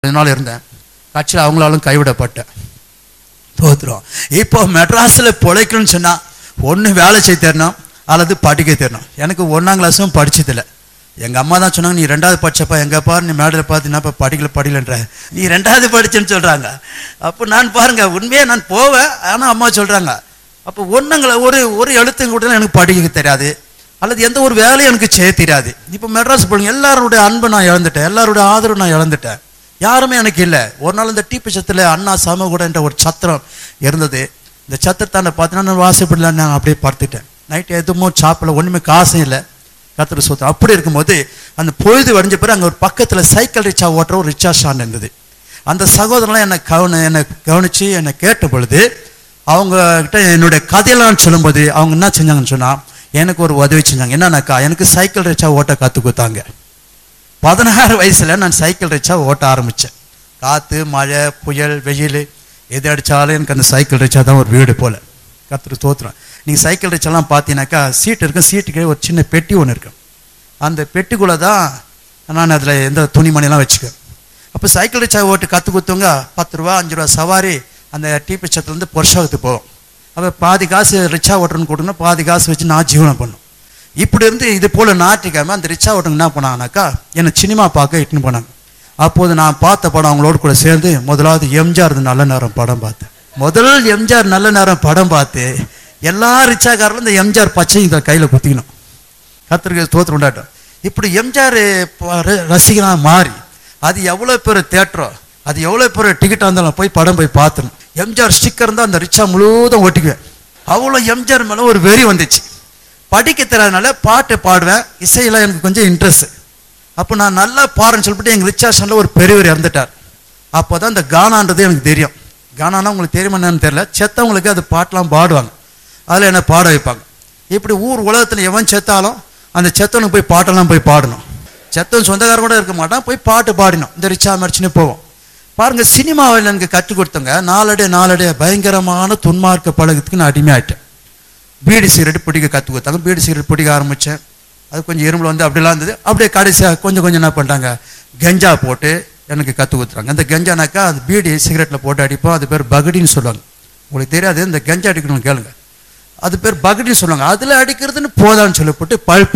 கொஞ்ச நாள் இருந்தேன் கட்சியில் அவங்களாலும் கைவிடப்பட்டேன் தோத்துரும் இப்போ மெட்ராஸில் பிழைக்கணும்னு சொன்னா ஒன்று வேலை செய்ய தரணும் அல்லது படிக்க தரணும் எனக்கு ஒன்றாம் கிளாஸும் படிச்சதில்லை எங்கள் அம்மா தான் சொன்னாங்க நீ ரெண்டாவது படிச்சப்பா எங்க பாரு நீ மேடையில் பார்த்து என்னப்பா படிக்கல படிக்கலன்ற நீ ரெண்டாவது படிச்சேன்னு சொல்கிறாங்க அப்போ நான் பாருங்க உண்மையாக நான் போவேன் ஆனால் அம்மா சொல்கிறாங்க அப்போ ஒன்றுங்கள ஒரு ஒரு எழுத்து கூட எனக்கு படிக்க தெரியாது அல்லது எந்த ஒரு வேலையும் எனக்கு செய்ய தெரியாது இப்போ மெட்ராஸ் பிள்ளைங்க எல்லாருடைய அன்பை நான் இழந்துட்டேன் எல்லாருடைய ஆதரவு நான் இழந்துட்டேன் யாருமே எனக்கு இல்லை ஒரு நாள் இந்த டிபி சத்தில் அண்ணா சமகுட என்ற ஒரு சத்திரம் இருந்தது இந்த சத்திரத்தாண்ட பார்த்தீங்கன்னா நான் வாசப்படல நான் அப்படியே படுத்துட்டேன் நைட்டு எதுவும் சாப்பிடல ஒன்றுமே காசும் இல்லை கத்திர சோத்திரம் அப்படி இருக்கும்போது அந்த பொழுது வடிஞ்ச பிறகு அங்கே ஒரு பக்கத்தில் சைக்கிள் ரிக்ஷா ஓட்டுற ஒரு ரிக்ஷா ஸ்டாண்ட் இருந்தது அந்த சகோதரன்லாம் என்னை கவனி என்னை கவனித்து என்னை கேட்ட பொழுது அவங்க கிட்ட என்னுடைய கதையெல்லாம் சொல்லும்போது அவங்க என்ன செஞ்சாங்கன்னு சொன்னால் எனக்கு ஒரு உதவி செஞ்சாங்க என்னன்னாக்கா எனக்கு சைக்கிள் ரிக்ஷா ஓட்ட கற்றுக் கொடுத்தாங்க பதினாறு வயசுல நான் சைக்கிள் ரிக்ஷா ஓட்ட ஆரம்பித்தேன் காற்று மழை புயல் வெயில் எது அடித்தாலும் எனக்கு அந்த சைக்கிள் ரிக்ஷா தான் ஒரு வீடு போல் கத்துரு தோத்துறேன் நீங்கள் சைக்கிள் ரிக்ஷாலாம் பார்த்தீங்கன்னாக்கா சீட் இருக்கும் சீட்டுக்கு ஒரு சின்ன பெட்டி ஒன்று இருக்கும் அந்த பெட்டிக்குள்ளே தான் நான் அதில் எந்த துணிமணிலாம் வச்சுக்குவேன் அப்போ சைக்கிள் ரிக்ஷா ஓட்டு கற்றுக் கொடுத்தவங்க பத்து ரூபா அஞ்சு ரூபா சவாரி அந்த டிபி சத்துலேருந்து பொருஷாகத்துக்கு போவோம் அப்போ பாதி காசு ரிக்ஷா ஓட்டுறன்னு கொடுக்கணும் பாதி காசு வச்சு நான் ஜீவனம் பண்ணும் இப்படி இருந்து இது போல ஞாயிற்றுக்கிழமை அந்த ரிக்ஷா ஓட்டுங்க என்ன பண்ணாங்கனாக்கா என்னை சினிமா பார்க்க இட்டுன்னு போனாங்க அப்போது நான் பார்த்த படம் அவங்களோட கூட சேர்ந்து முதலாவது எம்ஜிஆர் நல்ல நேரம் படம் பார்த்தேன் முதல் எம்ஜிஆர் நல்ல நேரம் படம் பார்த்து எல்லா ரிக்ஷாக்காரர்களும் இந்த எம்ஜிஆர் பச்சை இதை கையில் குத்திக்கணும் கத்திரிக்கை தோற்று உண்டாட்டம் இப்படி எம்ஜிஆர் ரசிகனாக மாறி அது எவ்வளோ பேர் தேட்டரோ அது எவ்வளோ பேர் டிக்கெட்டாக இருந்தாலும் போய் படம் போய் பார்த்துணும் எம்ஜிஆர் ஸ்டிக்கர் இருந்தால் அந்த ரிக்ஷா முழுவதும் ஓட்டிக்குவேன் அவ்வளோ எம்ஜிஆர் மேலே ஒரு வெறி வந்துச்சு படிக்க தெரியாதனால பாட்டு பாடுவேன் இசையெல்லாம் எனக்கு கொஞ்சம் இன்ட்ரெஸ்ட் அப்போ நான் நல்லா பாடுறேன்னு சொல்லிட்டு எங்கள் ரிச்சா ஸ்டாண்டில் ஒரு பெரியவர் இறந்துட்டார் அப்போ தான் இந்த கானான்றது எனக்கு தெரியும் கானானா உங்களுக்கு தெரியுமா என்னன்னு தெரியல செத்தவங்களுக்கு அது பாட்டெலாம் பாடுவாங்க அதில் என்ன பாட வைப்பாங்க இப்படி ஊர் உலகத்தில் எவன் செத்தாலும் அந்த செத்தவனுக்கு போய் பாட்டெல்லாம் போய் பாடணும் செத்தவன் சொந்தக்காரன் கூட இருக்க மாட்டான் போய் பாட்டு பாடினோம் இந்த ரிச்சா மடிச்சுன்னு போவோம் பாருங்க சினிமாவில் எனக்கு கற்றுக் கொடுத்தவங்க நாளடைய நாளடைய பயங்கரமான துன்மார்க்க பழக்கத்துக்கு நான் அடிமையாயிட்டேன் பீடி சிகரெட் பிடிக்க கற்றுக் கொடுத்தாங்க பீடி சிகரெட் பிடிக்க ஆரம்பித்தேன் அது கொஞ்சம் இரும்பில் வந்து அப்படிலாம் இருந்தது அப்படியே கடைசியாக கொஞ்சம் கொஞ்சம் என்ன பண்ணிட்டாங்க கஞ்சா போட்டு எனக்கு கற்றுக் கொடுத்துறாங்க அந்த கஞ்சானாக்கா அது பீடி சிகரெட்டில் போட்டு அடிப்போம் அது பேர் பகடின்னு சொல்லுவாங்க உங்களுக்கு தெரியாது இந்த கஞ்சா அடிக்கணும்னு கேளுங்க அது பேர் பகடின்னு சொல்லுவாங்க அதில் அடிக்கிறதுன்னு போதான்னு சொல்லப்பட்டு பழுப்பு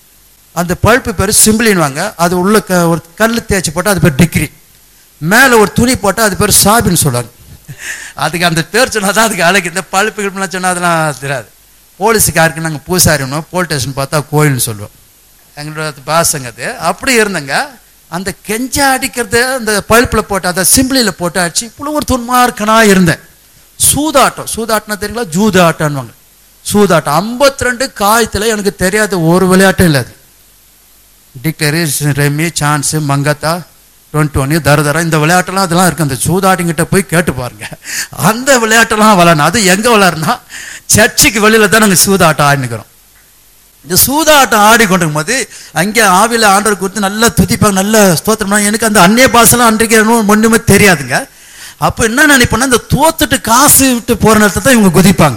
அந்த பழுப்பு பேர் சிம்பிளின்வாங்க அது உள்ள க ஒரு கல் தேய்ச்சி போட்டால் அது பேர் டிகிரி மேலே ஒரு துணி போட்டால் அது பேர் சாபின்னு சொல்லுவாங்க அதுக்கு அந்த பேர் சொன்னால் தான் அதுக்கு அழகு இந்த பழுப்பு கிழப்புலாம் சொன்னால் அதெல்லாம் தெரியாது போலீஸுக்காருக்கு நாங்கள் பூசாரினோம் போலீஸ் ஸ்டேஷன் பார்த்தா கோயில்னு சொல்லுவோம் எங்களோட பாசங்க அது அப்படி இருந்தங்க அந்த கெஞ்சா அடிக்கிறது அந்த பழுப்பில் போட்டு அந்த சிம்பிளியில் போட்டு அடிச்சு இவ்வளோ ஒரு துன்மார்க்கனாக இருந்தேன் சூதாட்டம் சூதாட்டம் தெரியுங்களா ஜூதாட்டம்வாங்க சூதாட்டம் ஐம்பத்தி ரெண்டு காயத்தில் எனக்கு தெரியாத ஒரு விளையாட்டும் இல்லை அது டிக்ளரி ரெமி சான்ஸு மங்கத்தா டுவெண்ட்டி ஒன்று தரதரா இந்த விளையாட்டெல்லாம் அதெல்லாம் இருக்குது அந்த சூதாட்டிங்கிட்ட போய் கேட்டு பாருங்க அந்த விளையாட்டெல்லாம் விளையாடணும் அது எங்கே விளையாடுனா சர்ச்சுக்கு வெளியில் தான் நாங்கள் சூதாட்டம் ஆடினுக்கிறோம் இந்த சூதாட்டம் ஆடி கொண்டிருக்கும் போது அங்கே ஆவியில் ஆண்டவர் கொடுத்து நல்லா துதிப்பாங்க நல்ல ஸ்தோத்திரம் எனக்கு அந்த அந்நிய பாசெல்லாம் அன்றைக்கு ஒன்றுமே தெரியாதுங்க அப்போ என்ன நினைப்போம்னா இந்த தோத்துட்டு காசு விட்டு போகிற நேரத்தை தான் இவங்க குதிப்பாங்க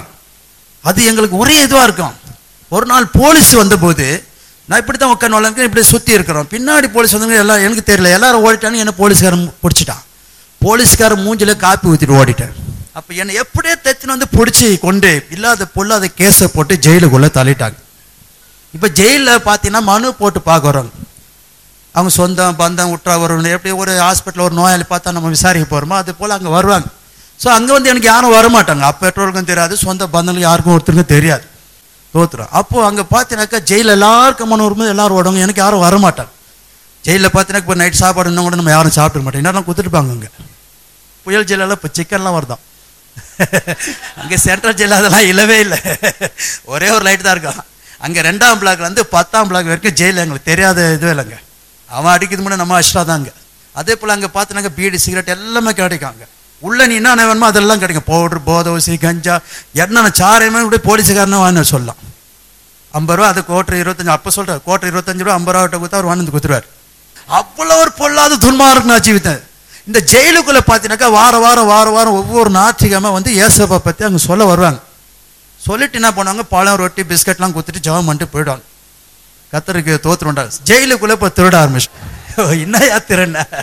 அது எங்களுக்கு ஒரே இதுவாக இருக்கும் ஒரு நாள் போலீஸ் வந்தபோது நான் இப்படி தான் உட்காந்து வளர்க்க இப்படி சுற்றி இருக்கிறோம் பின்னாடி போலீஸ் வந்தவங்க எல்லாம் எனக்கு தெரியல எல்லாரும் ஓடிட்டான்னு என்ன போலீஸ்காரன் பிடிச்சிட்டான் போலீஸ்காரன் மூஞ்சில காப்பி ஊற்றிட்டு ஓடிட்டேன் அப்போ என்னை எப்படியே தைத்துன்னு வந்து பிடிச்சி கொண்டு இல்லாத பொல்லாத கேஸை போட்டு ஜெயிலுக்குள்ளே தள்ளிட்டாங்க இப்போ ஜெயிலில் பார்த்தீங்கன்னா மனு போட்டு பார்க்க வரோங்க அவங்க சொந்தம் பந்தம் உற்றா வரணும் எப்படி ஒரு ஹாஸ்பிட்டலில் ஒரு நோயாளி பார்த்தா நம்ம விசாரிக்க போகிறோமோ அது போல் அங்கே வருவாங்க ஸோ அங்கே வந்து எனக்கு யாரும் வரமாட்டாங்க அப்போ பெற்றோருக்கும் தெரியாது சொந்த பந்தங்கள் யாருக்கும் ஒருத்தருக்கும் தெரியாது தோத்துரும் அப்போது அங்கே பார்த்தீங்கன்னாக்கா ஜெயிலில் எல்லாருக்கும் மன வரும்போது எல்லாரும் ஓடுவாங்க எனக்கு யாரும் வரமாட்டாங்க ஜெயிலில் பார்த்தீங்கன்னா இப்போ நைட் சாப்பாடு இன்னும் கூட நம்ம யாரும் சாப்பிட மாட்டோம் என்னெல்லாம் கொடுத்துருப்பாங்க அங்கே புயல் ஜெயிலெல்லாம் இப்போ சிக்கன்லாம் வருதான் அங்கே சென்ட்ரல் ஜெயில் அதெல்லாம் இல்லவே இல்லை ஒரே ஒரு லைட் தான் இருக்கும் அங்கே ரெண்டாம் பிளாக்ல இருந்து பத்தாம் பிளாக் வரைக்கும் ஜெயில் எங்களுக்கு தெரியாத இதுவே இல்லைங்க அவன் அடிக்கிறது முன்னே நம்ம அஷ்டா தாங்க அதே போல் அங்கே பார்த்தினாக்க பீடி சிகரெட் எல்லாமே கிடைக்கும் அங்கே உள்ள நீ என்ன வேணுமோ அதெல்லாம் கிடைக்கும் பவுடர் போதை ஊசி கஞ்சா என்னென்ன சாரையுமே இப்படி போலீஸுக்காரனே வாங்க சொல்லலாம் ஐம்பது ரூபா அது கோட்டர் இருபத்தஞ்சு அப்போ சொல்கிறார் கோட்டர் இருபத்தஞ்சு ரூபா ஐம்பது ரூபா கொடுத்தா அவர் வாங்கி கொடுத்துருவார் அவ்வளோ ஒரு பொல்லாத துன்மார்க்கு நான் ஜீவித்தேன் இந்த ஜெயிலுக்குள்ளே பார்த்தீங்கன்னாக்கா வார வாரம் வார வாரம் ஒவ்வொரு ஞாயிற்றுக்கிழமை வந்து ஏசப்பா பற்றி அங்கே சொல்ல வருவாங்க சொல்லிட்டு என்ன பண்ணுவாங்க பழம் ரொட்டி பிஸ்கட்லாம் கொடுத்துட்டு ஜெபம் பண்ணிட்டு போயிடுவாங்க கத்தருக்கு தோத்துருண்டா ஜெயிலுக்குள்ளே இப்போ திருட ஆரம்பிச்சு என்னையா திருண்ண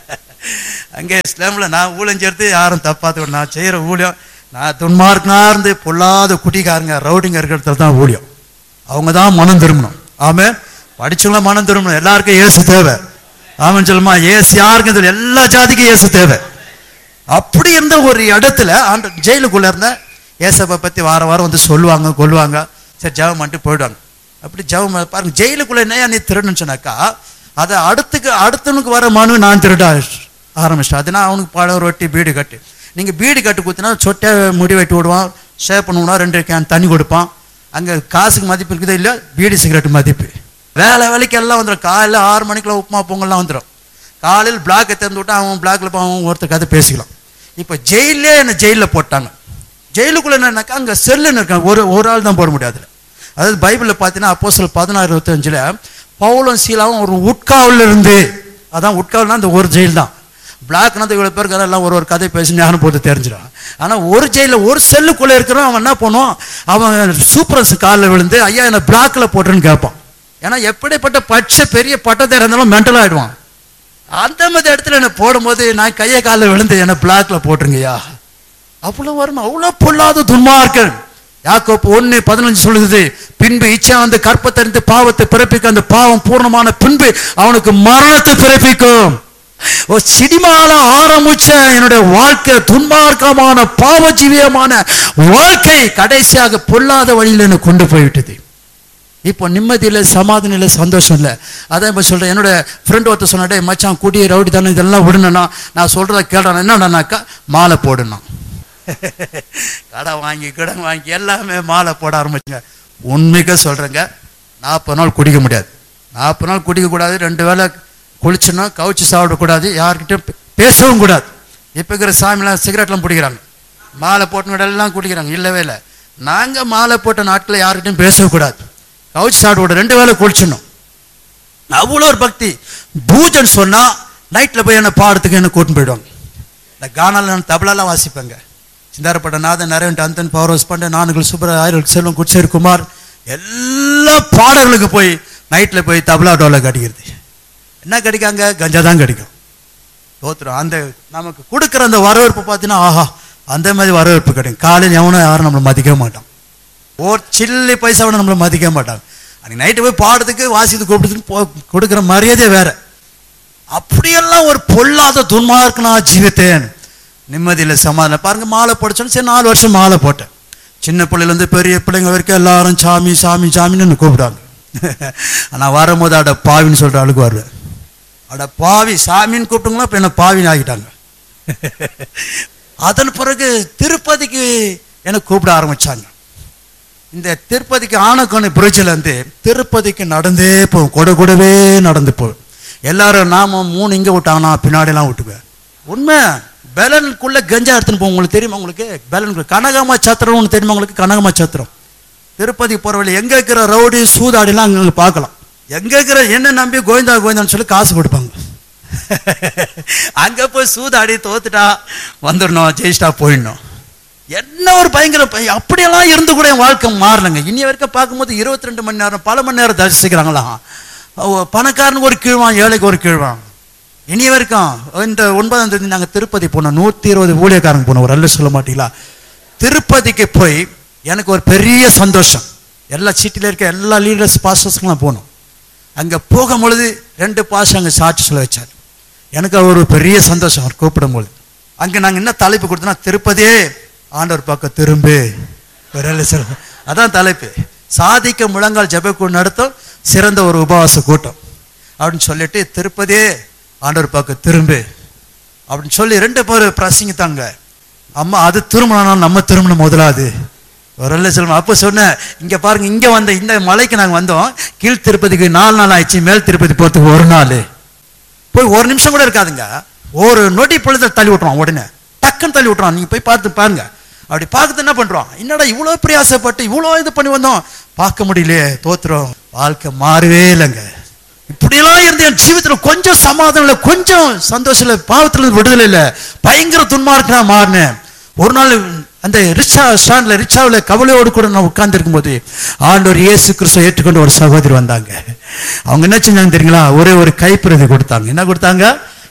அங்கே இஸ்லாமில் நான் ஊழியம் சேர்த்து யாரும் தப்பாத்து நான் செய்கிற ஊழியம் நான் துன்மார்க்கனா இருந்து பொல்லாத குட்டிக்காரங்க ரவுடிங்க இருக்கிற தான் ஊழியம் அவங்க தான் மனம் திரும்பணும் ஆமே படிச்சவங்களாம் மனம் திரும்பணும் எல்லாருக்கும் இயேசு தேவை ஆமாம் சொல்லுமா ஏசு யாருக்கும் தெரியல எல்லா ஜாதிக்கும் இயேசு தேவை அப்படி இருந்த ஒரு இடத்துல ஆண்ட ஜெயிலுக்குள்ள இருந்த ஏசப்பை பத்தி வார வாரம் வந்து சொல்லுவாங்க கொல்லுவாங்க சரி ஜெபம் பண்ணிட்டு போயிடுவாங்க அப்படி ஜெபம் பண்ண- பாருங்க ஜெயிலுக்குள்ள என்னையா நீ திருடுன்னு சொன்னாக்கா அதை அடுத்துக்கு அடுத்தவனுக்கு வர மனு நான் திருட ஆரம்பிச்சிட்டேன் அதுனா அவனுக்கு பழம் ரொட்டி பீடு கட்டு நீங்க பீடு கட்டு குத்தினா சொட்டை முடி வெட்டி விடுவான் ஷேப் பண்ணுவான் ரெண்டு கேன் தண்ணி கொடுப்பான் அங்க காசுக்கு மதிப்பு இருக்குதோ இல்லையா பீடி சிகரெட் மதிப்பு வேலை வேலைக்கு எல்லாம் வந்துடும் காலையில் ஆறு மணிக்கெல்லாம் உப்புமா பொங்கல்லாம் வந்துடும் காலையில் பிளாக்கை திறந்து விட்டா அவன் பிளாக்ல அவன் ஒருத்தர் கதை பேசிக்கலாம் இப்போ ஜெயிலே என்ன ஜெயிலில் போட்டாங்க ஜெயிலுக்குள்ள என்னன்னாக்கா அங்கே செல்லுன்னு இருக்காங்க ஒரு ஒரு ஆள் தான் போட முடியாது அதாவது பைபிளில் பார்த்தீங்கன்னா அப்போ சில பதினாறு இருபத்தஞ்சில் பவுலும் சீலாவும் ஒரு உட்காவில் இருந்து அதான் உட்காவல்னா அந்த ஒரு ஜெயில் தான் பிளாக்னா இவ்வளோ பேருக்கு அதெல்லாம் ஒரு ஒரு கதை பேசி ஞானம் போட்டு தெரிஞ்சிடும் ஆனால் ஒரு ஜெயிலில் ஒரு செல்லுக்குள்ளே இருக்கிறவன் அவன் என்ன பண்ணுவான் அவன் சூப்பரன்ஸ் காலில் விழுந்து ஐயா என்னை பிளாக்ல போட்டுன்னு கேட்பான் ஏன்னா எப்படிப்பட்ட பச்சை பெரிய பட்டத்தை இருந்தாலும் மென்டல் ஆயிடுவான் அந்த மாதிரி இடத்துல என்ன போடும்போது நான் கையை காலில் விழுந்து என்ன பிளாக்ல போட்டுருங்கய்யா அவ்வளோ வரும் அவ்வளோ பொல்லாத துன்மார்க்கன் யாக்கோப்பு ஒன்று பதினஞ்சு சொல்லுது பின்பு இச்சா அந்த கற்பத்தறிந்து பாவத்தை பிறப்பிக்க அந்த பாவம் பூர்ணமான பின்பு அவனுக்கு மரணத்தை பிறப்பிக்கும் ஒரு சினிமால ஆரம்பிச்ச என்னுடைய வாழ்க்கை துன்மார்க்கமான பாவஜீவியமான வாழ்க்கை கடைசியாக பொல்லாத வழியில் என்னை கொண்டு போய்விட்டது இப்போ நிம்மதி இல்லை சமாதானம் இல்லை சந்தோஷம் இல்லை அதான் இப்போ சொல்கிறேன் என்னோட ஃப்ரெண்ட் ஒருத்தர் சொன்னாடே மச்சான் குடி ரவுடி தானே இதெல்லாம் விடணும்னா நான் சொல்கிறத கேட்டான் என்னடானாக்கா மாலை போடணும் கடை வாங்கி கடன் வாங்கி எல்லாமே மாலை போட ஆரம்பிச்சுங்க உண்மைக்க சொல்கிறேங்க நாற்பது நாள் குடிக்க முடியாது நாற்பது நாள் குடிக்கக்கூடாது ரெண்டு வேளை குளிச்சுனா கவுச்சு சாப்பிடக்கூடாது யார்கிட்டயும் பே- பேசவும் கூடாது இப்போ இருக்கிற சாமிலாம் சிகரெட்லாம் பிடிக்கிறாங்க மாலை போட்டு எல்லாம் குடிக்கிறாங்க இல்லவே இல்லை நாங்கள் மாலை போட்ட நாட்டில் யார்கிட்டயும் பேசக்கூடாது கவுச்சு சாப்பிடக்கூடாது ரெண்டு வேளை குளிச்சிடணும் அவ்வளோ ஒரு பக்தி பூஜைன்னு சொன்னா நைட்ல போய் என்ன பாடத்துக்கு என்ன கூட்டின்னு போயிடுவாங்க இந்த கானால நான் தபலாலாம் வாசிப்பேங்க சிந்தாரப்பட்ட நாதன் நரேன் அந்தன் பவரோஸ் பண்ட நானுகள் சுப்பர ஆயிரம் செல்வம் குச்சேரி குமார் எல்லா பாடல்களுக்கு போய் நைட்ல போய் தபலா டோல கடிக்கிறது என்ன கிடைக்காங்க கஞ்சா தான் கிடைக்கும் தோத்துரும் அந்த நமக்கு கொடுக்குற அந்த வரவேற்பு பார்த்தீங்கன்னா ஆஹா அந்த மாதிரி வரவேற்பு கிடைக்கும் காலையில் எவனும் யாரும் நம்மளை மதிக்க மாட்டான் ஒரு சில்லி பைசா கூட நம்மளை மதிக்க மாட்டாங்க அன்னைக்கு நைட்டு போய் பாடுறதுக்கு வாசித்து கூப்பிடுறதுக்கு போ கொடுக்குற மரியாதையே வேற அப்படியெல்லாம் ஒரு பொல்லாத துன்மார்க்கனா ஜீவித்தேன் நிம்மதியில் சமாதானம் பாருங்க மாலை போடச்சோன்னு சரி நாலு வருஷம் மாலை போட்டேன் சின்ன பிள்ளையிலேருந்து பெரிய பிள்ளைங்க வரைக்கும் எல்லாரும் சாமி சாமி சாமின்னு என்னை கூப்பிடுவாங்க ஆனால் வரும்போது அட பாவின்னு சொல்கிற ஆளுக்கு வருவேன் அட பாவி சாமின்னு கூப்பிட்டுங்களா இப்போ என்ன பாவின்னு ஆகிட்டாங்க அதன் பிறகு திருப்பதிக்கு என்னை கூப்பிட ஆரம்பிச்சாங்க இந்த திருப்பதிக்கு ஆனக்கோணை பிரிட்ஜில் இருந்து திருப்பதிக்கு நடந்தே போகும் கொட கூடவே நடந்து போகும் எல்லாரும் நாம மூணு இங்கே விட்டாங்கன்னா பின்னாடிலாம் விட்டுக்குவேன் உண்மை பெலனுக்குள்ள கஞ்சா எடுத்துன்னு போகும் உங்களுக்கு தெரியுமா உங்களுக்கு பெலனுக்குள்ள கனகமா சத்திரம் ஒன்று தெரியுமா உங்களுக்கு கனகமா சத்திரம் திருப்பதி போகிற வழி எங்கே இருக்கிற ரவுடி சூதாடிலாம் அங்கே பார்க்கலாம் எங்கே இருக்கிற என்ன நம்பி கோவிந்தா கோவிந்தான்னு சொல்லி காசு கொடுப்பாங்க அங்கே போய் சூதாடி தோத்துட்டா வந்துடணும் ஜெயிச்சிட்டா போயிடணும் என்ன ஒரு பயங்கர பய- அப்படியெல்லாம் இருந்து கூட என் வாழ்க்கை மாறலைங்க இனி வரைக்கும் பார்க்கும்போது இருபத்தி ரெண்டு மணி நேரம் பல மணி நேரம் தரிசிக்கிறாங்களாம் அவ- பணக்காரனுக்கு ஒரு கீழ்வான் ஏழைக்கு ஒரு கீழ்வான் இனி வரைக்கும் இந்த ஒன்பதாம் தேதி நாங்கள் திருப்பதி போனோம் நூற்றி இருபது ஊழியக்காரங்க போனோம் ஒரு அல்ல சொல்ல மாட்டீங்களா திருப்பதிக்கு போய் எனக்கு ஒரு பெரிய சந்தோஷம் எல்லா சிட்டியில் இருக்க எல்லா லீடர்ஸ் பாஸ்டர்ஸ்க்கெலாம் போனோம் அங்கே போகும்பொழுது ரெண்டு பாஸ்டர் அங்கே சாட்சி சொல்ல வச்சார் எனக்கு அது ஒரு பெரிய சந்தோஷம் அவர் கூப்பிடும்பொழுது அங்கே நாங்கள் என்ன தலைப்பு கொடுத்தோன்னா திருப்பதியே ஆண்டவர் பக்கம் திரும்பு ஒரு அல்ல சொல்ல அதான் தலைப்பு சாதிக்க முழங்கால் ஜெபக்கூடு நடத்தும் சிறந்த ஒரு உபவாச கூட்டம் அப்படின்னு சொல்லிட்டு திருப்பதியே ஆண்டவர் பக்கம் திரும்பு அப்படின்னு சொல்லி ரெண்டு பேர் பிரசங்கித்தாங்க அம்மா அது திருமணம் நம்ம திருமணம் முதலாது ஒரு அல்ல சொல்லுவோம் அப்போ சொன்னேன் இங்கே பாருங்க இங்கே வந்த இந்த மலைக்கு நாங்கள் வந்தோம் கீழ் திருப்பதிக்கு நாலு நாள் ஆயிடுச்சு மேல் திருப்பதி போகிறதுக்கு ஒரு நாள் போய் ஒரு நிமிஷம் கூட இருக்காதுங்க ஒரு நொடி பொழுது தள்ளி விட்டுருவான் உடனே டக்குன்னு தள்ளி விட்டுருவான் நீங்க போய் பார்த்து பாருங்க அப்படி பார்க்கறது என்ன பண்றோம் என்னடா இவ்வளோ பிரயாசப்பட்டு இவ்வளோ இது பண்ணி வந்தோம் பார்க்க முடியலையே தோத்துறோம் வாழ்க்கை மாறவே இல்லைங்க இப்படியெல்லாம் இருந்து என் ஜீவித்துல கொஞ்சம் சமாதானம் இல்லை கொஞ்சம் சந்தோஷம் இல்லை பாவத்துல இருந்து விடுதலை இல்லை பயங்கர துன்மார்க்கனா மாறினேன் ஒரு நாள் அந்த ரிச்சா ஸ்டாண்ட்ல ரிச்சாவில் கவலையோடு கூட நான் உட்கார்ந்து இருக்கும்போது ஆண்டவர் இயேசு கிறிஸ்துவை ஏற்றுக்கொண்டு ஒரு சகோதரி வந்தாங்க அவங்க என்ன செஞ்சாங்க தெரியுங்களா ஒரே ஒரு கைப்பிரதி கொடுத்தாங்க என்ன கொடுத்தாங்க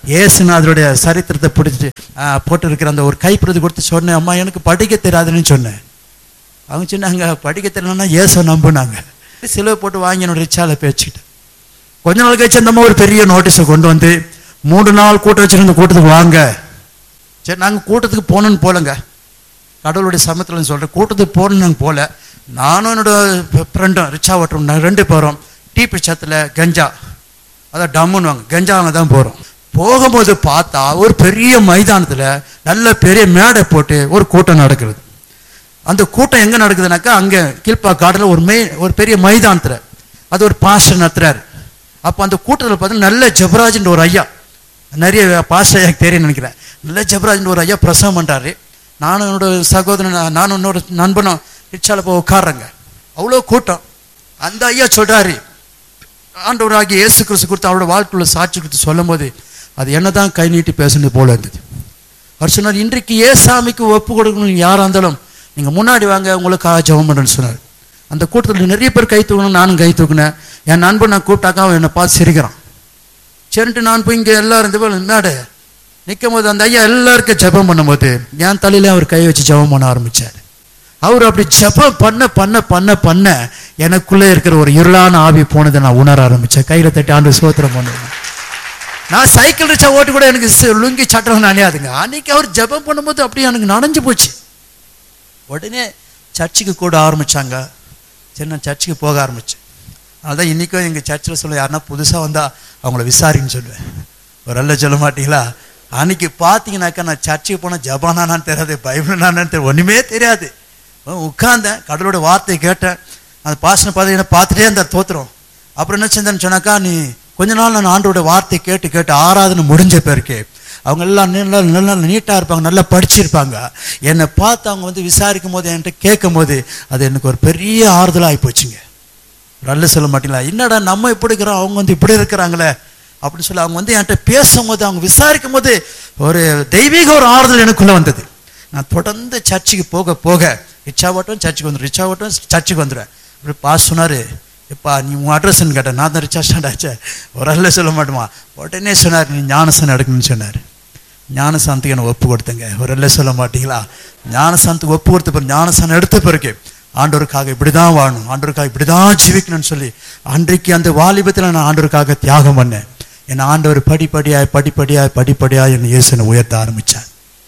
ஏசுநாதருடைய சரித்திரத்தை பிடிச்சி போட்டு இருக்கிற அந்த ஒரு கைப்பிரதி கொடுத்து சொன்னேன் அம்மா எனக்கு படிக்க தெரியாதுன்னு சொன்னேன் அவங்க சொன்னாங்க படிக்க தெரியலன்னா ஏசோ நம்புனாங்க சிலுவை போட்டு வாங்கி என்னோட ரிச்சால பேச்சுக்கிட்டேன் கொஞ்ச நாள் கழிச்சு அந்த அம்மா ஒரு பெரிய நோட்டீஸை கொண்டு வந்து மூணு நாள் கூட்டம் வச்சிருந்த கூட்டத்துக்கு வாங்க சரி நாங்கள் கூட்டத்துக்கு போகணுன்னு போகலங்க கடவுளுடைய சமயத்தில் சொல்கிறேன் கூட்டத்துக்கு போகணுன்னு நாங்கள் போகல நானும் என்னோட ஃப்ரெண்டும் ரிச்சா ஓட்டுறோம் நாங்கள் ரெண்டு பேரும் டீ பிச்சத்தில் கஞ்சா அதான் டம்முன்னு வாங்க கஞ்சாங்க தான் போகிறோம் போகும்போது பார்த்தா ஒரு பெரிய மைதானத்தில் நல்ல பெரிய மேடை போட்டு ஒரு கூட்டம் நடக்கிறது அந்த கூட்டம் எங்கே நடக்குதுனாக்கா அங்கே கீழ்ப்பா காட்டில் ஒரு மே ஒரு பெரிய மைதானத்தில் அது ஒரு பாஸ்டர் நடத்துறாரு அப்போ அந்த கூட்டத்தில் பார்த்தீங்கன்னா நல்ல ஜபராஜ்ன்ற ஒரு ஐயா நிறைய பாஸ்டர் ஐயாக்கு தெரியும் நினைக்கிறேன் நல்ல ஜபராஜ்ன்ற ஒரு ஐயா பிரசவம் பண்ணுறாரு நானும் என்னோட சகோதரன் நானும் என்னோட நண்பனும் ரிச்சால போய் உட்காடுறேங்க அவ்வளோ கூட்டம் அந்த ஐயா சொல்றாரு ஆண்டவராகிய இயேசு கிறிஸ்து கொடுத்து அவரோட வாழ்க்கையுள்ள சாட்சி கொடுத்து சொல்லும் போது அது என்னதான் கை நீட்டி பேசுனது போல இருந்தது அவர் சொன்னார் இன்றைக்கு ஏசாமிக்கு ஒப்பு கொடுக்கணும் யாராக இருந்தாலும் நீங்கள் முன்னாடி வாங்க உங்களுக்காக ஜெபம் பண்ணுறேன்னு சொன்னார் அந்த கூட்டத்தில் நிறைய பேர் கை தூக்கணும் நானும் கை தூக்கினேன் என் நண்பன் நான் கூப்பிட்டாக்கா அவன் என்னை பார்த்து சிரிக்கிறான் சரின்ட்டு நான் போய் இங்கே எல்லாரும் இந்த போல மேடை நிற்கும் போது அந்த ஐயா எல்லாருக்கும் ஜெபம் பண்ணும்போது என் தலையில அவர் கை வச்சு ஜெபம் பண்ண ஆரம்பிச்சார் அவர் அப்படி ஜெபம் பண்ண பண்ண பண்ண பண்ண எனக்குள்ளே இருக்கிற ஒரு இருளான ஆவி போனதை நான் உணர ஆரம்பிச்சேன் கையில தட்டி ஆண்டு சோத்திரம் பண்ணுவேன் நான் சைக்கிள் ரிச்சா ஓட்டு கூட எனக்கு சி- லுங்கி சட்டம் நினையாதுங்க அன்னைக்கு அவர் ஜெபம் பண்ணும்போது அப்படியே எனக்கு நனைஞ்சு போச்சு உடனே சர்ச்சுக்கு கூட ஆரம்பிச்சாங்க சரி நான் சர்ச்சுக்கு போக ஆரம்பிச்சேன் அதான் இன்றைக்கும் எங்கள் சர்ச்சில் சொல்ல யாருன்னா புதுசாக வந்தால் அவங்கள விசாரின்னு சொல்லுவேன் ஒரு அல்ல சொல்ல மாட்டீங்களா அன்னைக்கு பார்த்தீங்கன்னாக்கா நான் சர்ச்சுக்கு போனால் ஜபானான்னு தெரியாது பைபிள் தெரியாது ஒன்றுமே தெரியாது உட்கார்ந்தேன் கடவுளோட வார்த்தையை கேட்டேன் அந்த பாசனை பார்த்தீங்கன்னா பார்த்துட்டே அந்த தோத்துறோம் அப்புறம் என்ன செஞ்சேன்னு சொன்னாக்கா நீ கொஞ்ச நாள் நான் ஆண்டோட வார்த்தை கேட்டு கேட்டு ஆராதனை முடிஞ்ச பேருக்கு அவங்க எல்லாம் நல்லா நல்லா நீட்டாக இருப்பாங்க நல்லா படிச்சிருப்பாங்க என்னை பார்த்து அவங்க வந்து விசாரிக்கும் போது என்கிட்ட கேட்கும் போது அது எனக்கு ஒரு பெரிய ஆறுதலாகி போச்சுங்க நல்ல சொல்ல மாட்டீங்களா என்னடா நம்ம இப்படி இருக்கிறோம் அவங்க வந்து இப்படி இருக்கிறாங்களே அப்படின்னு சொல்லி அவங்க வந்து என்கிட்ட பேசும்போது அவங்க விசாரிக்கும் போது ஒரு தெய்வீக ஒரு ஆறுதல் எனக்குள்ள வந்தது நான் தொடர்ந்து சர்ச்சுக்கு போக போக ரிச்சாவட்டும் சர்ச்சுக்கு வந்துடும் ரிச்சாவட்டும் சர்ச்சுக்கு வந்துடுவேன் இப்படி பாஸ் சொன்னார் எப்பா நீ உன் அட்ரஸ்ன்னு கேட்டேன் நான் தான் ரிச்சா ஸ்டாண்ட் ஆச்சே ஒரு அல்ல சொல்ல மாட்டோமா உடனே சொன்னார் நீ ஞானசன் எடுக்கணும்னு சொன்னார் ஞானசாந்தத்துக்கு என்னை ஒப்பு கொடுத்தங்க ஒரு அல்ல சொல்ல மாட்டீங்களா ஞானசாந்தத்துக்கு ஒப்பு கொடுத்த பிறகு ஞானசானம் எடுத்த பிறகு ஆண்டவருக்காக இப்படி தான் வாழணும் ஆண்டவருக்காக இப்படி தான் ஜீவிக்கணும்னு சொல்லி அன்றைக்கு அந்த வாலிபத்தில் நான் ஆண்டவருக்காக தியாகம் பண்ணேன் என் ஆண்டவர் படிப்படியாய் படிப்படியாய் படிப்படியாய் என் இயேசுனை உயர்த்த ஆரம்பித்தார்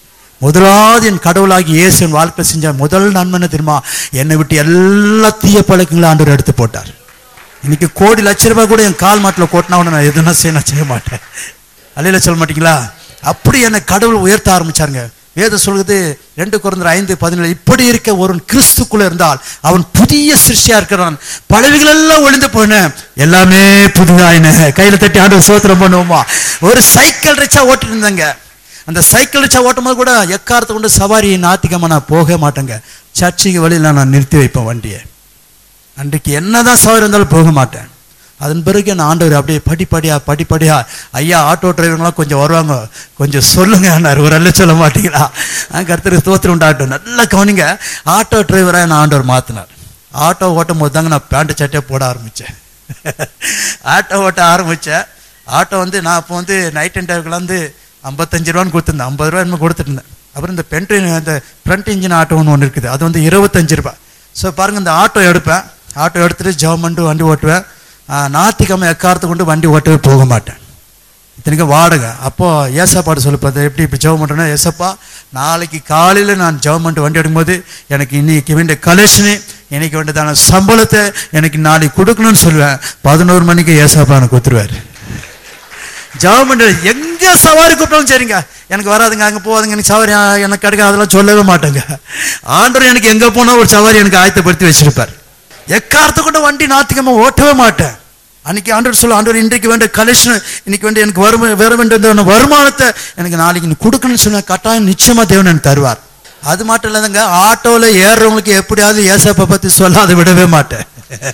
முதலாவது என் கடவுளாகி இயேசு என் வாழ்க்கை செஞ்ச முதல் நன்மனை தெரியுமா என்னை விட்டு எல்லா தீய பழக்கங்களும் ஆண்டவர் எடுத்து போட்டார் இன்னைக்கு கோடி லட்ச ரூபாய் கூட என் கால் மாட்டில் கொட்டினா உடனே நான் எதுனா செய்ய நான் செய்ய மாட்டேன் அல்லையில சொல்ல மாட்டீங்களா அப்படி என்னை கடவுள் உயர்த்த ஆரம்பிச்சாருங்க வேதம் சொல்லுது ரெண்டு குறைந்த ஐந்து பதினேழு இப்படி இருக்க ஒரு கிறிஸ்துக்குள்ள இருந்தால் அவன் புதிய சிருஷ்டியா இருக்கிறான் பழவிகள் எல்லாம் ஒளிந்து போன எல்லாமே புதிதாயின கையில தட்டி ஆண்டு சோத்திரம் பண்ணுவோமா ஒரு சைக்கிள் ரிச்சா ஓட்டிட்டு இருந்தாங்க அந்த சைக்கிள் ரிச்சா ஓட்டும் போது கூட எக்காரத்தை கொண்டு சவாரி நாத்திகமா நான் போக மாட்டேங்க சர்ச்சுக்கு வழியில் நான் நிறுத்தி வைப்பேன் வண்டியை அன்றைக்கு என்னதான் சவாரி இருந்தாலும் போக மாட்டேன் அதன் பிறகு என் ஆண்டவர் அப்படியே படிப்படியா படிப்படியா ஐயா ஆட்டோ டிரைவர்லாம் கொஞ்சம் வருவாங்க கொஞ்சம் சொல்லுங்க ஒரு அல்ல சொல்ல மாட்டீங்களா கருத்தருக்கு தோத்திரம் உண்டாட்டும் நல்லா கவனிங்க ஆட்டோ டிரைவராக என் ஆண்டவர் மாற்றினார் ஆட்டோ ஓட்டும் போது தாங்க நான் பேண்ட் சட்டையை போட ஆரம்பித்தேன் ஆட்டோ ஓட்ட ஆரம்பித்தேன் ஆட்டோ வந்து நான் அப்போ வந்து நைட் அண்ட் டைவுக்குள்ள வந்து ஐம்பத்தஞ்சு ரூபான்னு கொடுத்துருந்தேன் ஐம்பது ரூபா என்னமோ கொடுத்துட்டு இருந்தேன் அப்புறம் இந்த பென்ட் இந்த ஃப்ரண்ட் இன்ஜின் ஆட்டோன்னு ஒன்று இருக்குது அது வந்து இருபத்தஞ்சு ரூபாய் ஸோ பாருங்க இந்த ஆட்டோ எடுப்பேன் ஆட்டோ எடுத்துட்டு ஜெபம் பண்ணிட்டு வண்டி ஓட்டுவேன் நாத்திக்கிழமை எக்காரத்தை கொண்டு வண்டி ஓட்டவே போக மாட்டேன் இத்தனைக்கும் வாடகை அப்போ ஏசப்பாடு சொல்லிப்பது எப்படி இப்படி ஜெபம் பண்ணுறேன்னா ஏசப்பா நாளைக்கு காலையில் நான் ஜெபம் பண்ணிட்டு வண்டி எடுக்கும்போது எனக்கு இன்னைக்கு வேண்டிய கலெக்ஷனு எனக்கு வேண்டியதான சம்பளத்தை எனக்கு நாளைக்கு கொடுக்கணும்னு சொல்லுவேன் பதினோரு மணிக்கு ஏசப்பா எனக்கு ஒத்துருவார் ஜெபம் பண்ணுறது எங்கே சவாரி கூப்பிட்டாலும் சரிங்க எனக்கு வராதுங்க அங்கே போகாதுங்க எனக்கு சவாரி ஆ, எனக்கு கிடைக்க அதெல்லாம் சொல்லவே மாட்டேங்க ஆண்டவர் எனக்கு எங்கே போனால் ஒரு சவாரி எனக்கு ஆயத்தப்படுத்தி வச்சிருப்பார் எக்காரத்தை கொண்டு வண்டி நாத்திகமாக ஓட்டவே மாட்டேன் அன்னைக்கு ஆண்டவர் சொல்ல ஆண்டவர் இன்றைக்கு வேண்டிய கலெக்ஷன் இன்னைக்கு வேண்டிய எனக்கு வரும் வேற வேண்டிய வருமானத்தை எனக்கு நாளைக்கு நீ கொடுக்கணும்னு சொன்ன கட்டாயம் நிச்சயமா தேவன் எனக்கு தருவார் அது மட்டும் இல்லைங்க ஆட்டோவில் ஏறுறவங்களுக்கு எப்படியாவது ஏசப்பை பற்றி சொல்லாத விடவே மாட்டேன்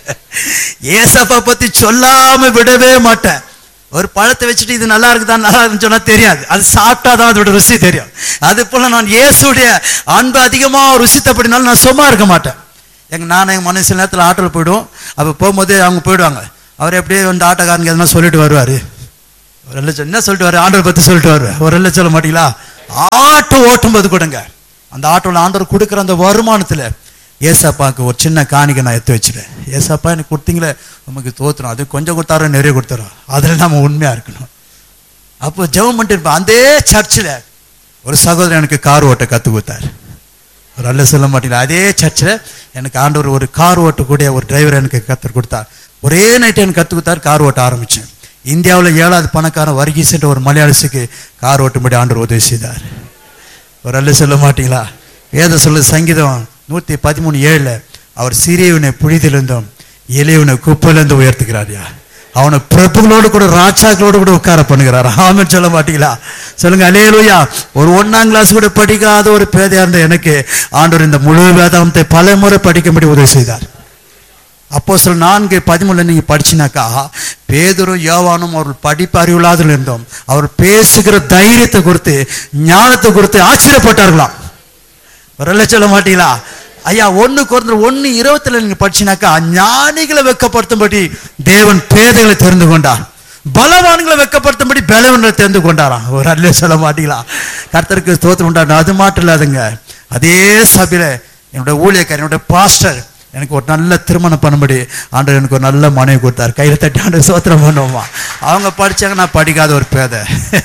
ஏசப்பை பற்றி சொல்லாம விடவே மாட்டேன் ஒரு பழத்தை வச்சுட்டு இது நல்லா இருக்குதா நல்லா இருக்குன்னு சொன்னா தெரியாது அது சாப்பிட்டா தான் அதோட ருசி தெரியும் அது போல நான் இயேசுடைய அன்பு அதிகமா ருசித்தப்படினாலும் நான் சும்மா இருக்க மாட்டேன் எங்க நானும் எங்க மனசு சில நேரத்தில் ஆட்டோவில் போயிடுவோம் அப்போ போகும்போது அவங்க போயிடுவாங்க அவர் எப்படியே வந்து ஆட்டோக்காரங்க எதனா சொல்லிட்டு வருவார் ஒரு லட்சம் என்ன சொல்லிட்டு வர ஆண்டவர் பத்தி சொல்லிட்டு வர ஒரு லட்சம் சொல்ல மாட்டீங்களா ஆட்டோ ஓட்டும் போது கொடுங்க அந்த ஆட்டோல ஆண்டவர் கொடுக்குற அந்த வருமானத்துல ஏசப்பாக்கு ஒரு சின்ன காணிக்கை நான் எடுத்து வச்சிருவேன் ஏசப்பா எனக்கு கொடுத்தீங்களே நமக்கு தோத்துரும் அது கொஞ்சம் கொடுத்தாரோ நிறைய கொடுத்துரும் அதுல நம்ம உண்மையா இருக்கணும் அப்போ ஜெபம் பண்ணிட்டு இருப்பேன் அந்த சர்ச்சில் ஒரு சகோதரன் எனக்கு கார் ஓட்ட கற்றுக் கொடுத்தார் ஒரு அல்ல சொல்ல மாட்டீங்களா அதே சர்ச்சில் எனக்கு ஆண்டவர் ஒரு கார் ஓட்டக்கூடிய ஒரு டிரைவர் எனக்கு கற்றுக் கொடுத்தார் ஒரே நைட்டு எனக்கு கற்றுக் கொடுத்தார் கார் ஓட்ட ஆரம்பித்தேன் இந்தியாவில் ஏழாவது பணக்காரன் வர்கீஸ்ன்ற ஒரு மலையாளசுக்கு கார் ஓட்டும்படி ஆண்டவர் உதவி செய்தார் ஒரு அல்ல சொல்ல மாட்டீங்களா வேத சொல்ல சங்கீதம் நூற்றி பதிமூணு ஏழில் அவர் சிறியவனை புழிதிலிருந்தும் எளியவனை குப்பையிலிருந்து உயர்த்துகிறாரியா அவனை பிரபுகளோடு கூட ராஜாக்களோடு கூட உட்கார பண்ணுகிறார் ஆமென் சொல்ல மாட்டீங்களா சொல்லுங்க அலேலுயா ஒரு ஒன்னாம் கிளாஸ் கூட படிக்காத ஒரு பேதையா இருந்த எனக்கு ஆண்டவர் இந்த முழு வேதாந்தத்தை பல முறை படிக்கும்படி உதவி செய்தார் அப்போ சில நான்கு பதிமூணுல நீங்க படிச்சினாக்கா பேதரும் யோவானும் அவர்கள் படிப்பு அறிவில்லாதில் இருந்தோம் அவர் பேசுகிற தைரியத்தை கொடுத்து ஞானத்தை கொடுத்து ஆச்சரியப்பட்டார்களாம் வரல சொல்ல மாட்டீங்களா ஐயா ஒண்ணு குறைந்த ஒண்ணு இருபத்துல நீங்க படிச்சினாக்கா ஞானிகளை வெக்கப்படுத்தும்படி தேவன் பேதைகளை தெரிந்து கொண்டார் பலவான்களை வெக்கப்படுத்தும்படி பலவன்களை தெரிந்து கொண்டாராம் ஒரு அல்ல சொல்ல மாட்டீங்களா கர்த்தருக்கு ஸ்தோத்திரம் உண்டாரு அது மட்டும் இல்லாதுங்க அதே சபையில என்னோட ஊழியக்காரர் என்னோட பாஸ்டர் எனக்கு ஒரு நல்ல திருமணம் பண்ணும்படி ஆண்டவர் எனக்கு ஒரு நல்ல மனைவி கொடுத்தார் கையில தட்டி ஆண்டு சோத்திரம் பண்ணுவோமா அவங்க படிச்சாங்க நான் படிக்காத ஒரு பேதை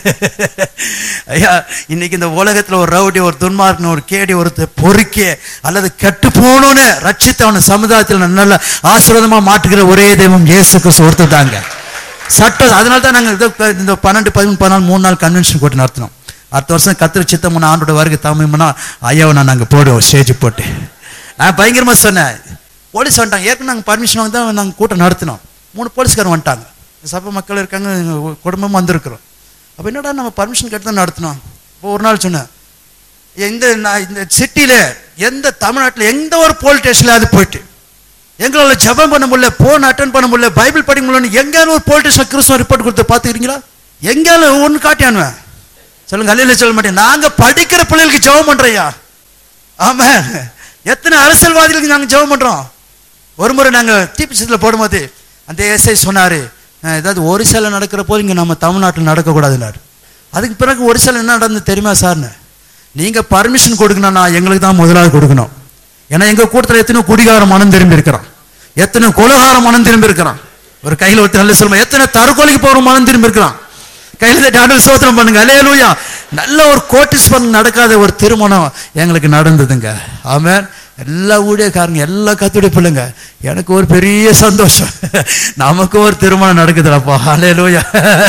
ஐயா இன்னைக்கு இந்த உலகத்துல ஒரு ரவுடி ஒரு துன்மார்க்கன் ஒரு கேடி ஒரு பொறுக்கே அல்லது கெட்டு போகணும்னு ரட்சித்து அவனை சமுதாயத்தில் நல்ல ஆசீர்வாதமா மாற்றுகிற ஒரே தெய்வம் இயேசு கிறிஸ்து ஒருத்தர் தாங்க சட்டம் அதனால தான் நாங்கள் இது இந்த பன்னெண்டு பதிமூணு பதினாலு மூணு நாள் கன்வென்ஷன் கூட்டி நடத்தினோம் அடுத்த வருஷம் கத்திர சித்தம்னா ஆண்டோட வருகை தமிழ்னா ஐயாவை நான் நாங்கள் போடுவோம் ஸ்டேஜ் போட்டு நான் பயங்கரமா சொன்னேன் போலீஸ் வந்துட்டாங்க ஏற்கனவே நாங்கள் பர்மிஷன் வாங்கி தான் நாங்கள் கூட்டம் நடத்தினோம் மூணு போலீஸ்காரன் வந்துட்டாங்க சபை மக்கள் இருக்காங்க எங்க குடும்பமும் வந்திருக்கிறோம் அப்போ என்னடா நம்ம பர்மிஷன் கேட்டு தான் நடத்தினோம் இப்போ ஒரு நாள் சொன்னேன் இந்த நான் இந்த சிட்டியில் எந்த தமிழ்நாட்டில் எந்த ஒரு போலீஸ் ஸ்டேஷன்ல அது போயிட்டு எங்களால் ஜெபம் பண்ண முடியல போன் அட்டன் பண்ண முடியல பைபிள் படிக்க முடியலன்னு எங்கேயாலும் ஒரு போலீஸ் ஸ்டேஷன் கிறிஸ்துவ ரிப்போர்ட் கொடுத்து பார்த்துக்கிறீங்களா எங்கேயாலும் ஒன்று காட்டியானுவேன் சொல்லுங்க அல்லையில சொல்ல மாட்டேன் நாங்க படிக்கிற பிள்ளைகளுக்கு ஜெபம் பண்றையா ஆமா எத்தனை அரசியல்வாதிகளுக்கு நாங்க ஜெபம் பண்றோம் ஒரு முறை நாங்க டிபிசியில் போடும்போது அந்த எஸ்ஐ சொன்னாரு அஹ், ஏதாவது ஒரிசால நடக்கிற போது இங்க நம்ம தமிழ்நாட்டில் நடக்கக்கூடாதுன்னாரு அதுக்கு பிறகு ஒரிசால என்ன நடந்தது தெரியுமா சார்னு நீங்க பர்மிஷன் கொடுக்கணும்னா எங்களுக்கு தான் முதலாவது கொடுக்கணும் ஏன்னா எங்க கூட்டத்தில் எத்தனை குடிகார மனம் திரும்பி இருக்கிறான் எத்தனை கொலகார மனம் திரும்பி இருக்கிறான் ஒரு கையில் ஒருத்தர் நல்ல சொல்லுமா எத்தனை தற்கொலைக்கு போற மனம் திரும்பி இருக்கிறான் கையில் தட்டி ஆண்டவர் சோத்திரம் பண்ணுங்க அல்லேலூயா நல்ல ஒரு கோட்டிஸ்பன் நடக்காத ஒரு திருமணம் எங்களுக்கு நடந்ததுங்க ஆமென் எல்லா ஊழியக்காரங்க எல்லா கத்துடைய பிள்ளைங்க எனக்கு ஒரு பெரிய சந்தோஷம் நமக்கு ஒரு திருமணம் நடக்குதுலப்பா அல்லேலூயா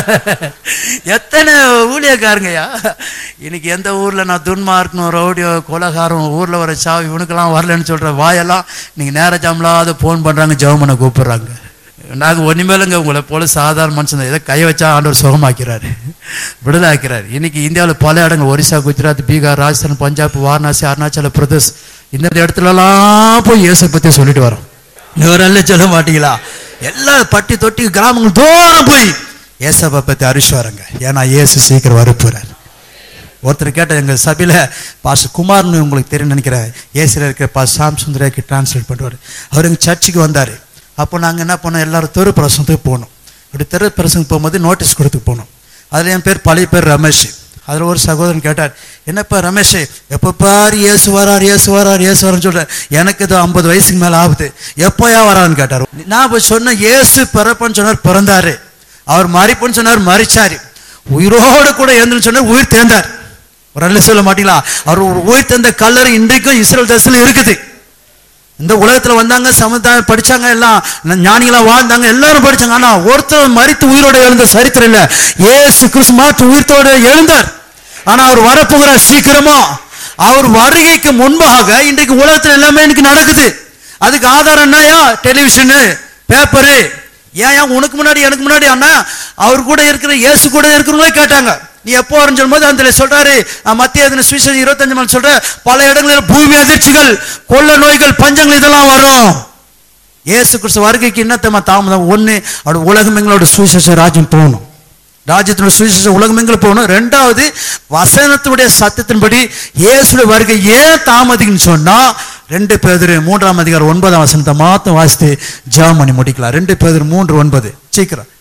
எத்தனை ஊழியக்காரங்கய்யா இன்னைக்கு எந்த ஊர்ல நான் துன்மார்க்கணும் ரவுடியோ கொலகாரம் ஊர்ல வர சாவி இவனுக்கெல்லாம் வரலன்னு சொல்ற வாயெல்லாம் நீங்க நேர ஜாமலாத ஃபோன் பண்றாங்க ஜெபம் பண்ண கூப்பிடுறாங்க நாங்க ஒன்றுமேலுங்க உங்களை போல சாதாரண மனுஷன் தான். ஏதோ கை வச்சா ஆண்டவர் சுகமாக்கிறாரு விடுதலை ஆக்கிறாரு இன்னைக்கு இந்தியாவில் பல இடங்கள் ஒரிசா குஜராத் பீகார் ராஜஸ்தான் பஞ்சாப் வாரணாசி அருணாச்சல பிரதேஷ் இந்த இடத்துலலாம் போய் இயேசு பத்தி சொல்லிட்டு வரோம் இவரெல்ல சொல்ல மாட்டீங்களா எல்லா பட்டி தொட்டி கிராமங்கள் தூரம் போய் ஏசப்பை பத்தி அறிச்சு வரங்க ஏன்னா இயேசு சீக்கிரம் வரப்போறார் ஒருத்தர் கேட்ட எங்க சபையில பாஸ் குமார்னு உங்களுக்கு தெரியும் நினைக்கிறேன் ஏசியில் இருக்கிற பாஸ் சாம் சுந்தரக்கு டிரான்ஸ்லேட் பண்ணுவார் அவர் எங்க சர்ச்சுக்கு வந்தார் அப்போ நாங்கள் என்ன பண்ணோம் எல்லாரும் தெரு பிரசங்கத்துக்கு போனோம் அப்படி தெரு பிரசங்க போகும்போது நோட்டீஸ் கொடுத்து போனோம் அதில் என் பேர் பழைய பேர் ரமேஷ் அதில் ஒரு சகோதரன் கேட்டார் என்னப்பா ரமேஷ் எப்போ பாரு இயேசு வரார் இயேசு வரார் இயேசு வரான்னு சொல்கிறேன் எனக்கு இது ஐம்பது வயசுக்கு மேலே ஆகுது எப்போயா வரான்னு கேட்டார் நான் போய் சொன்னேன் இயேசு பிறப்பன்னு சொன்னார் பிறந்தாரு அவர் மறிப்புன்னு சொன்னார் மறிச்சாரு உயிரோடு கூட எழுந்துன்னு சொன்னார் உயிர் தேர்ந்தார் ஒரு அல்ல சொல்ல மாட்டீங்களா அவர் ஒரு உயிர் தந்த கல்லறை இன்றைக்கும் இஸ்ரேல் தேசத்துல இருக்குது இந்த உலகத்துல வந்தாங்க சமுதாயம் படிச்சாங்க எல்லாம் ந- ஞானிகளா வாழ்ந்தாங்க எல்லாரும் படிச்சாங்க ஆனா ஒருத்தர் மறித்து உயிரோட எழுந்த சரித்திரம் இல்ல ஏசு கிறிஸ்து மாற்று உயிர்த்தோட எழுந்தார் ஆனா அவர் வரப்போகிறார் சீக்கிரமா அவர் வருகைக்கு முன்பாக இன்றைக்கு உலகத்துல எல்லாமே இன்னைக்கு நடக்குது அதுக்கு ஆதாரம் என்னயா டெலிவிஷனு பேப்பரு ஏன் ஏன் உனக்கு முன்னாடி எனக்கு முன்னாடி அண்ணா அவர் கூட இருக்கிற இயேசு கூட இருக்கிறவங்களே கேட்டாங்க நீ எப்போ வரணும் சொல்லும்போது அந்த சொல்றாரு அஹ், மத்திய அதின சுவிசேஷம் இருபத்தஞ்சு மணி சொல்ற பல இடங்களில் பூமி அதிர்ச்சிகள் கொள்ள நோய்கள் பஞ்சங்கள் இதெல்லாம் வரும் இயேசு கிறிஸ்து வருகைக்கு என்னத்தம்மா தாமதம் ஒண்ணு அவருடைய உலகம் எங்களோட சுவிசேஷ ராஜ்யம் போகணும் ராஜ்யத்தினுடைய சுவிசேஷ உலகம் எங்களை போகணும் ரெண்டாவது வசனத்தினுடைய சத்தத்தின்படி இயேசுடைய வருகை ஏன் தாமதிக்குன்னு சொன்னா ரெண்டு பேர் மூன்றாம் அதிகாரம் ஒன்பதாம் வசனத்தை மாத்தம் வாசித்து ஜெபம் பண்ணி முடிக்கலாம் ரெண்டு பேர் மூன்று ஒன்பது சீக்கிரம்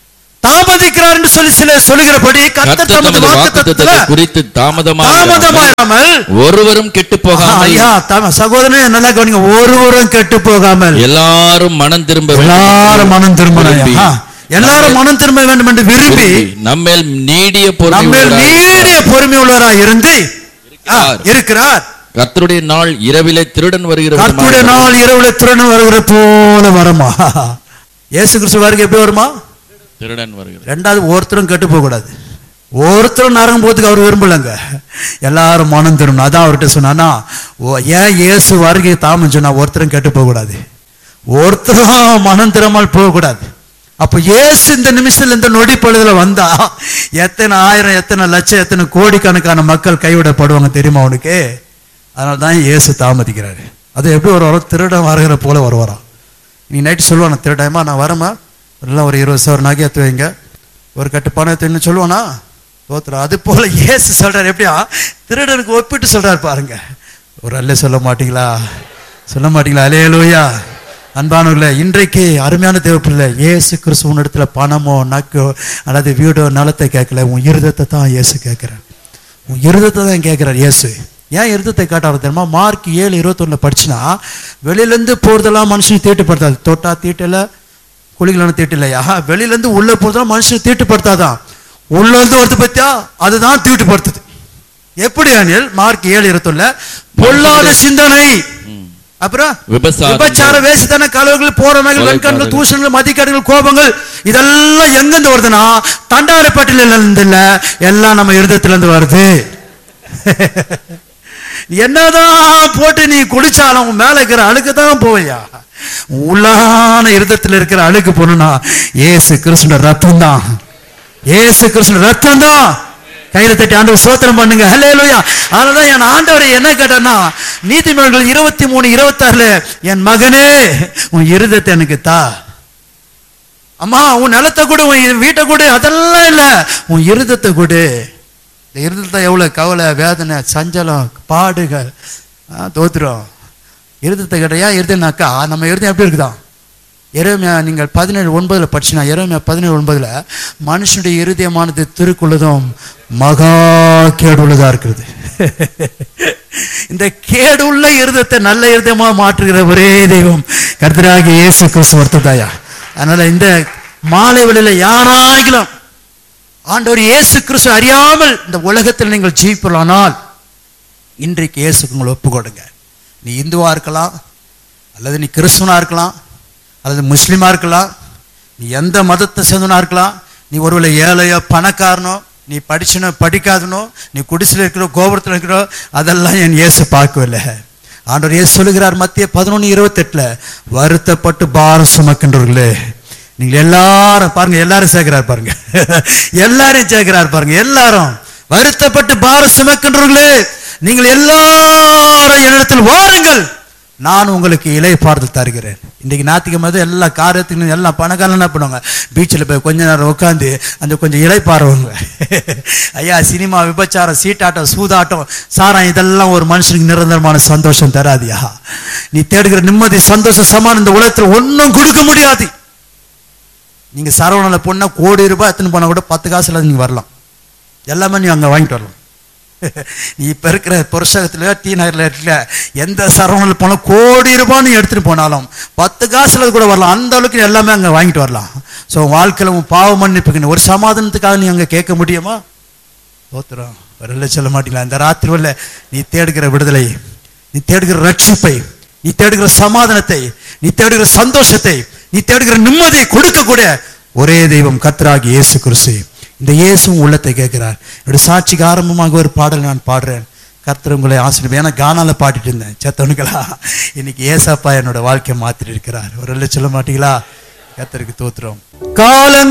தாமதிக்கிறார் என்று சொல்லி சில சொல்லுகிறபடி கர்த்தர் கர்த்தர் தமது தமது வாக்குத்தத்தத்துல வாக்குத்தத்தத்தை குறித்து தாமதமாக தாமதமாயிராமல் ஒருவரும் கெட்டு போகாமல் ஐயா தம சகோதரனே நல்லா கவனிங்க ஒருவரும் கெட்டு போகாமல் எல்லாரும் மனம் திரும்ப வேண்டும் எல்லாரும் மனம் திரும்பணும் விரும்பி, ஐயா. எல்லாரும் மனம் திரும்ப வேண்டும் என்று விரும்பி விரும்பி, நம்மேல் நீடிய பொறுமை நம்ம உள்ளவராய் நீடிய பொறுமை உள்ளவராய் இருந்து ஆ, இருக்கிறார் கர்த்தருடைய நாள் இரவிலே திருடன் வருகிற கர்த்தருடைய நாள் இரவுல திருடன் வருகிற போல வருமா இயேசு கிறிஸ்து வருகை எப்படி வருமா திருடன் வருகிற ரெண்டாவது ஒருத்தரும் கெட்டு போக கூடாது ஒருத்தரும் நரகம் போறதுக்கு அவர் விரும்பலங்க எல்லாரும் மனம் திரும்பணும் அதான் அவர்கிட்ட சொன்னானா ஓ ஏன் இயேசு வருகை தாமம் சொன்னா ஒருத்தரும் கெட்டு போக கூடாது ஒருத்தரும் மனம் திரும்பாமல் போக கூடாது அப்போ இயேசு இந்த நிமிஷத்துல இந்த நொடி பொழுதுல வந்தா எத்தனை ஆயிரம் எத்தனை லட்சம் எத்தனை கோடிக்கணக்கான மக்கள் கைவிடப்படுவாங்க தெரியுமா அவனுக்கு அதனால தான் இயேசு தாமதிக்கிறாரு அது எப்படி ஒரு வரும் திருடன் வருகிற போல வருவாராம் நீ நைட்டு சொல்லுவானா திருடாயமா நான் வரேம்மா எல்லாம் ஒரு இருபது சவரம் நகை எடுத்து வைங்க ஒரு கட்டு பணம் எடுத்து வைன்னு சொல்லுவானா தோத்துறா அது போல இயேசு சொல்றாரு எப்படியா திருடனுக்கு ஒப்பிட்டு சொல்றாரு பாருங்க ஒரு அல்ல சொல்ல மாட்டீங்களா சொல்ல மாட்டீங்களா அலே லோயா அன்பானவர்களே இன்றைக்கு அருமையான தேவைப்பில்லை இயேசு கிறிஸ்துவன் இடத்துல பணமோ நக்கோ அல்லது வீடோ நலத்தை கேட்கல உன் இருதத்தை தான் இயேசு கேட்கிறார் உன் இருதத்தை தான் கேட்கிறார் இயேசு ஏன் இருதத்தை காட்டாரு தெரியுமா மார்க் ஏழு இருபத்தொன்னு படிச்சுனா வெளியிலேருந்து போறதெல்லாம் மனுஷனை தீட்டுப்படுத்தாது தொட்டா தீட்டல குளிகளான தீட்டில்லையா வெளியிலேருந்து உள்ள போறதெல்லாம் மனுஷனை தீட்டுப்படுத்தாதான் உள்ள இருந்து ஒருத்த பத்தியா அதுதான் தீட்டுப்படுத்துது எப்படி அனில் மார்க் ஏழு இருபத்தொன்னுல பொல்லாத சிந்தனை அப்புறம் விபசாரம் விபச்சார வேசித்தன கலவுகள் போறமைகள் வெண்கண்கள் தூஷணங்கள் மதிக்கேடுகள் கோபங்கள் இதெல்லாம் எங்கிருந்து வருதுன்னா தண்டார பட்டியல இருந்து இல்ல எல்லாம் நம்ம இருதயத்துல இருந்து வருது என்னதான் போட்டு நீ குடிச்சாலும் உன் மேல இருக்கிற அழுக்கு தான் போவையா உள்ளான இருதயத்துல இருக்கிற அழுக்கு போனா ஏசு கிறிஸ்துட ரத்தம் தான் ஏசு கிறிஸ்துட ரத்தம் தான் கையில தட்டி ஆண்டவர் சோத்திரம் பண்ணுங்க ஹல்லேலூயா அதனாலதான் என் ஆண்டவரை என்ன கேட்டேன்னா நீதிமன்றங்கள் இருபத்தி மூணு இருபத்தாறுல என் மகனே உன் இருதயத்தை எனக்கு தா அம்மா உன் நிலத்தை கொடு உன் வீட்டை கொடு அதெல்லாம் இல்ல உன் இருதத்தை கொடு இந்த இருதயத்தை எவ்வளவு கவலை வேதனை சஞ்சலம் பாடுகள் ஆ, தோத்துரும் இருதயத்தை கேட்ட ஏன் இருதயம்னாக்கா நம்ம இருதயம் எப்படி இருக்குதான் எரேமியா நீங்கள் பதினேழு ஒன்பதுல படிச்சுனா எரேமியா பதினேழு ஒன்பதுல மனுஷனுடைய இருதயமானது திருக்குள்ளதும் மகா கேடுள்ளதா இருக்கிறது இந்த கேடுள்ள இருதயத்தை நல்ல இருதயமா மாற்றுகிற ஒரே தெய்வம் கர்த்தராகிய இயேசு கிறிஸ்து ஒருத்ததாயா அதனால இந்த மாலை வேளையில யாராகிலும் ஆண்டவர் இயேசு கிறிஸ்து அறியாமல் இந்த உலகத்தில் நீங்கள் ஜீவிப்பலானால் இன்றைக்கு இயேசுக்கு உங்களை ஒப்பு கொடுங்க நீ இந்துவா இருக்கலாம் அல்லது நீ கிறிஸ்துவனா இருக்கலாம் அல்லது முஸ்லீமா இருக்கலாம் நீ எந்த மதத்தை சேர்ந்தவனா இருக்கலாம் நீ ஒருவேளை ஏழையோ பணக்காரனோ நீ படிச்சனோ படிக்காதனோ நீ குடிசில் இருக்கிற கோபுரத்தில் இருக்கிறோ அதெல்லாம் என் இயேசு பார்க்கவில்லை ஆண்டவர் இயேசு சொல்லுகிறார் மத்திய பதினொன்று இருபத்தெட்டுல வருத்தப்பட்டு பாரம் சுமக்கின்றவர்களே நீங்கள் எல்லாரும் பாருங்க எல்லாரும் சேர்க்கிறார் பாருங்க எல்லாரையும் சேர்க்கிறார் பாருங்க எல்லாரும் வருத்தப்பட்டு பாரம் சுமக்கின்றவர்களே நீங்கள் எல்லாரும் என்னிடத்தில் வாருங்கள் நான் உங்களுக்கு இலை பார்த்து தருகிறேன் இன்னைக்கு ஞாத்திகம் போது எல்லா காரியத்துக்கும் எல்லாம் பணக்காரன் என்ன பண்ணுவாங்க பீச்சில் போய் கொஞ்ச நேரம் உட்காந்து அந்த கொஞ்சம் இலை பாருவாங்க ஐயா சினிமா விபச்சாரம் சீட்டாட்டம் சூதாட்டம் சாரம் இதெல்லாம் ஒரு மனுஷனுக்கு நிரந்தரமான சந்தோஷம் தராதியா நீ தேடுகிற நிம்மதி சந்தோஷம் சமான் இந்த உலகத்தில் ஒன்றும் கொடுக்க முடியாது நீங்க சரவணனில் போனா கோடி ரூபாய் எத்தனை போனா கூட பத்து காசுல நீங்க வரலாம் எல்லாமே நீ அங்க வாங்கிட்டு வரலாம் நீ இப்ப இருக்கிற புருஷகத்துல டி நகர்ல இருக்கல எந்த சரவணில் போனா கோடி ரூபாய் நீ எடுத்துட்டு போனாலும் பத்து காசுல கூட வரலாம் அந்த அளவுக்கு நீ எல்லாமே அங்க வாங்கிட்டு வரலாம் ஸோ வாழ்க்கையில உன் பாவ மன்னிப்புக்கு ஒரு சமாதானத்துக்காக நீ அங்க கேட்க முடியுமா தோத்துறோம் வரல சொல்ல மாட்டீங்களா இந்த ராத்திரி வரல நீ தேடுகிற விடுதலை நீ தேடுகிற ரட்சிப்பை நீ தேடுகிற சமாதானத்தை நீ தேடுகிற சந்தோஷத்தை நீ தேடுகிற நிம்மதியை கொடுக்கக்கூடிய ஒரே தெய்வம் கர்த்தராகி இயேசு கிறிஸ்து இந்த இயேசுவும் உள்ளத்தை கேட்கிறார் என்னுடைய சாட்சிக்கு ஆரம்பமாக ஒரு பாடல் நான் பாடுறேன் கர்த்தர் உங்களை ஆசிரியர் ஏன்னா கானால பாடிட்டு இருந்தேன் செத்தவனுங்களா இன்னைக்கு ஏசப்பா என்னோட வாழ்க்கையை மாத்திட்டு இருக்கிறார் ஒரு சொல்ல மாட்டீங்களா கர்த்தருக்கு தோத்துறோம் காலம்